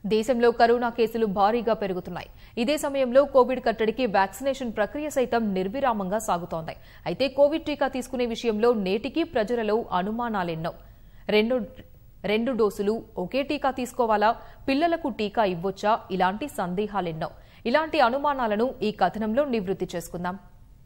దేశంలో కరోనా కేసులు భారీగా పెరుగుతున్నాయి ఇదే సమయంలో కోవిడ్ కట్టడికి వ్యాక్సినేషన్ ప్రక్రియ సైతం నిర్విరామంగా సాగుతోంది అయితే కోవిడ్ టీకా తీసుకునే విషయంలో నేటికీ ప్రజలలో అనుమానాలెన్నో రెండు రెండు డోసులు ఒకే టీకా తీసుకోవాలా పిల్లలకు టీకా ఇవ్వొచ్చా ఇలాంటి సందేహాలెన్నో ఇలాంటి అనుమానాలను ఈ కథనంలో నివృత్తి చేసుకుందాం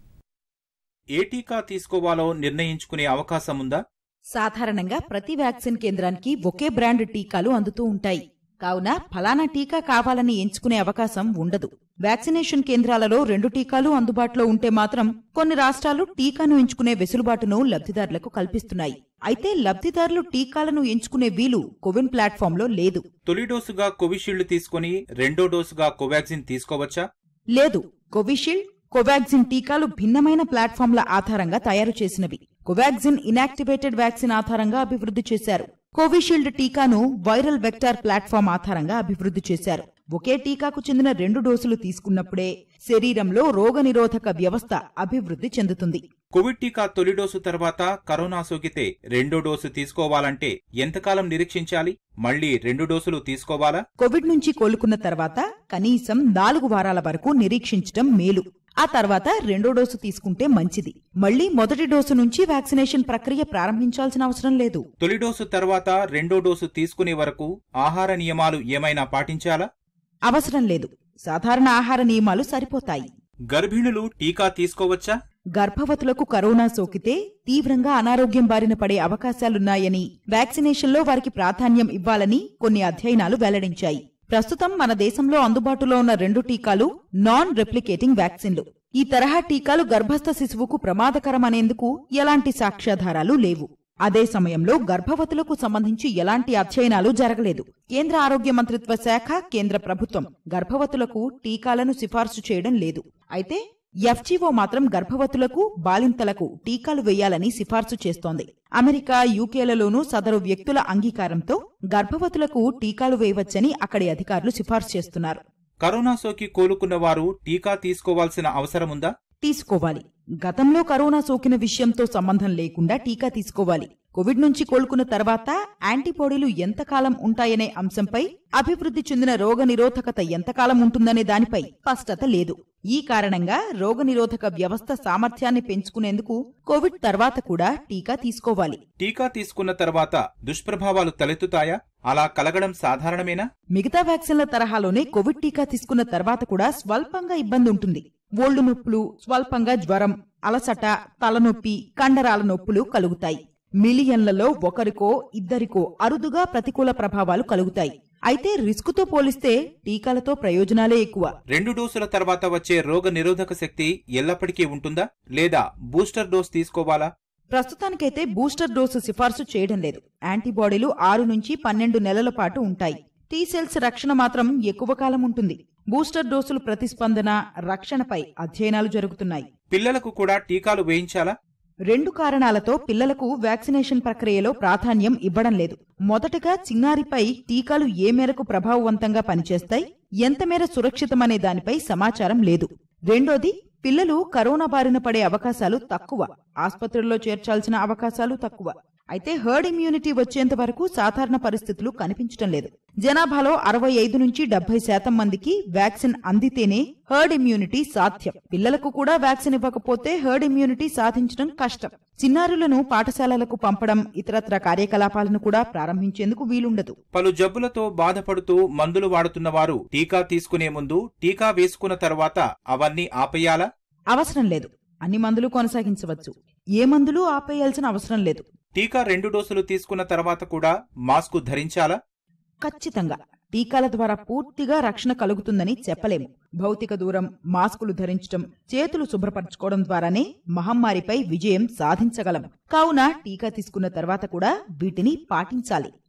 ఏ టీకా తీసుకోవాలో నిర్ణయించుకునే అవకాశం ఉందా సాధారణంగా ప్రతి వ్యాక్సిన్ కేంద్రానికి ఒకే బ్రాండ్ టీకాలు అందుతూ ఉంటాయి కావున ఫలానా టీకా కావాలని ఎంచుకునే అవకాశం ఉండదు వ్యాక్సినేషన్ కేంద్రాలలో రెండు టీకాలు అందుబాటులో ఉంటే మాత్రం కొన్ని రాష్ట్రాలు టీకాను ఎంచుకునే వెసులుబాటును లబ్ధిదారులకు కల్పిస్తున్నాయి అయితే లబ్ధిదారులు టీకాలను ఎంచుకునే వీలు కోవిన్ ప్లాట్ఫామ్లో లేదు తొలి డోసుగా కోవిషీల్డ్ తీసుకుని రెండో డోసుగా కోవాక్సిన్ తీసుకోవచ్చా లేదు కోవిషీల్డ్ కోవాక్సిన్ టీకాలు భిన్నమైన ప్లాట్ఫామ్ల ఆధారంగా తయారు చేసినవి కోవాక్సిన్ ఇనాక్టివేటెడ్ వ్యాక్సిన్ ఆధారంగా అభివృద్ధి చేశారు కోవిషీల్డ్ టీకాను వైరల్ వెక్టార్ ప్లాట్ఫామ్ ఆధారంగా అభివృద్ధి చేశారు ఒకే టీకాకు చెందిన రెండు డోసులు తీసుకున్నప్పుడే శరీరంలో రోగనిరోధక వ్యవస్థ అభివృద్ధి చెందుతుంది కోవిడ్ టీకా తొలి డోసు తర్వాత కరోనా సోకితే రెండో డోసు తీసుకోవాలంటే ఎంతకాలం నిరీక్షించాలి మళ్లీ రెండు డోసులు తీసుకోవాలా కోవిడ్ నుంచి కోలుకున్న తర్వాత కనీసం నాలుగు వారాల వరకు నిరీక్షించటం మేలు ఆ తర్వాత రెండో డోసు తీసుకుంటే మంచిది మళ్లీ మొదటి డోసు నుంచి వ్యాక్సినేషన్ ప్రక్రియ ప్రారంభించాల్సిన అవసరం లేదు తొలి డోసు తర్వాత రెండో డోసు తీసుకునే వరకు ఆహార నియమాలు ఏమైనా పాటించాలా అవసరం లేదు సాధారణ ఆహార నియమాలు సరిపోతాయి గర్భిణులు టీకా తీసుకోవచ్చా గర్భవతులకు కరోనా సోకితే తీవ్రంగా అనారోగ్యం బారిన పడే అవకాశాలున్నాయని వ్యాక్సినేషన్లో వారికి ప్రాధాన్యం ఇవ్వాలని కొన్ని అధ్యయనాలు వెల్లడించాయి ప్రస్తుతం మన దేశంలో అందుబాటులో ఉన్న రెండు టీకాలు నాన్ రెప్లికేటింగ్ వ్యాక్సిన్లు ఈ తరహా టీకాలు గర్భస్థ శిశువుకు ప్రమాదకరమనేందుకు ఎలాంటి సాక్ష్యాధారాలు లేవు అదే సమయంలో గర్భవతులకు సంబంధించి ఎలాంటి అధ్యయనాలు జరగలేదు కేంద్ర ఆరోగ్య మంత్రిత్వ శాఖ కేంద్ర ప్రభుత్వం గర్భవతులకు టీకాలను సిఫార్సు చేయడం లేదు అయితే ఎఫ్జీఓ మాత్రం గర్భవతులకు బాలింతలకు టీకాలు వేయాలని సిఫార్సు చేస్తోంది అమెరికా యూకేలలోనూ సదరు వ్యక్తుల అంగీకారంతో గర్భవతులకు టీకాలు వేయవచ్చని అక్కడి అధికారులు సిఫార్సు చేస్తున్నారు కరోనా సోకి కోలుకున్న వారు టీకా తీసుకోవాల్సిన అవసరముందా తీసుకోవాలి గతంలో కరోనా సోకిన విషయంతో సంబంధం లేకుండా టీకా తీసుకోవాలి కోవిడ్ నుంచి కోలుకున్న తర్వాత యాంటీబాడీలు ఎంతకాలం ఉంటాయనే అంశంపై అభివృద్ధి చెందిన రోగనిరోధకత ఎంతకాలం ఉంటుందనే దానిపై స్పష్టత లేదు ఈ కారణంగా రోగనిరోధక వ్యవస్థ సామర్థ్యాన్ని పెంచుకునేందుకు కోవిడ్ తర్వాత కూడా టీకా తీసుకోవాలి టీకా తీసుకున్న తర్వాత దుష్ప్రభావాలు తలెత్తుతాయా అలా కలగడం సాధారణమేనా మిగతా వ్యాక్సిన్ల తరహాలోనే కోవిడ్ టీకా తీసుకున్న తర్వాత కూడా స్వల్పంగా ఇబ్బంది ఉంటుంది ఒళ్ళు నొప్పులు స్వల్పంగా జ్వరం అలసట తలనొప్పి కండరాల నొప్పులు కలుగుతాయి మిలియన్లలో ఒకరికో ఇద్దరికో అరుదుగా ప్రతికూల ప్రభావాలు కలుగుతాయి అయితే రిస్కుతో పోలిస్తే టీకాలతో ప్రయోజనాలే ఎక్కువ రెండు డోసుల తర్వాత వచ్చే రోగ నిరోధక శక్తి ఎల్లప్పటికీ ఉంటుందా లేదా బూస్టర్ డోస్ తీసుకోవాలా ప్రస్తుతానికైతే బూస్టర్ డోసు సిఫార్సు చేయడం లేదు యాంటీబాడీలు ఆరు నుంచి పన్నెండు నెలల పాటు ఉంటాయి టీ సెల్స్ రక్షణ మాత్రం ఎక్కువ కాలం ఉంటుంది బూస్టర్ డోసులు ప్రతిస్పందన రక్షణపై అధ్యయనాలు జరుగుతున్నాయి పిల్లలకు కూడా టీకాలు వేయించాలా రెండు కారణాలతో పిల్లలకు వ్యాక్సినేషన్ ప్రక్రియలో ప్రాధాన్యం ఇవ్వడం లేదు మొదటగా చిన్నారిపై టీకాలు ఏ మేరకు ప్రభావవంతంగా పనిచేస్తాయి ఎంత మేర సురక్షితమనే దానిపై సమాచారం లేదు రెండోది పిల్లలు కరోనా బారిన పడే అవకాశాలు తక్కువ ఆసుపత్రుల్లో చేర్చాల్సిన అవకాశాలు తక్కువ అయితే హర్డ్ ఇమ్యూనిటీ వచ్చేంత వరకు సాధారణ పరిస్థితులు కనిపించడం లేదు జనాభాలో అరవై ఐదు నుంచి డెబ్బై శాతం మందికి వ్యాక్సిన్ అందితేనే హర్డ్ ఇమ్యూనిటీ సాధ్యం పిల్లలకు కూడా వ్యాక్సిన్ ఇవ్వకపోతే హర్డ్ ఇమ్యూనిటీ సాధించడం కష్టం చిన్నారులను పాఠశాలలకు పంపడం ఇతరత్ర కార్యకలాపాలను కూడా ప్రారంభించేందుకు వీలుండదు పలు జబ్బులతో బాధపడుతూ మందులు వాడుతున్న వారు టీకా తీసుకునే ముందు టీకా వేసుకున్న తర్వాత అవన్నీ ఆపేయాలా అవసరం లేదు అన్ని మందులు కొనసాగించవచ్చు ఏ మందులు ఆపేయాల్సిన అవసరం లేదు టీకా రెండు డోసులు తీసుకున్న తర్వాత కూడా మాస్కు ధరించాలా ఖచ్చితంగా టీకాల ద్వారా పూర్తిగా రక్షణ కలుగుతుందని చెప్పలేము భౌతిక దూరం మాస్కులు ధరించడం చేతులు శుభ్రపరచుకోవడం ద్వారానే మహమ్మారిపై విజయం సాధించగలం కావున టీకా తీసుకున్న తర్వాత కూడా వీటిని పాటించాలి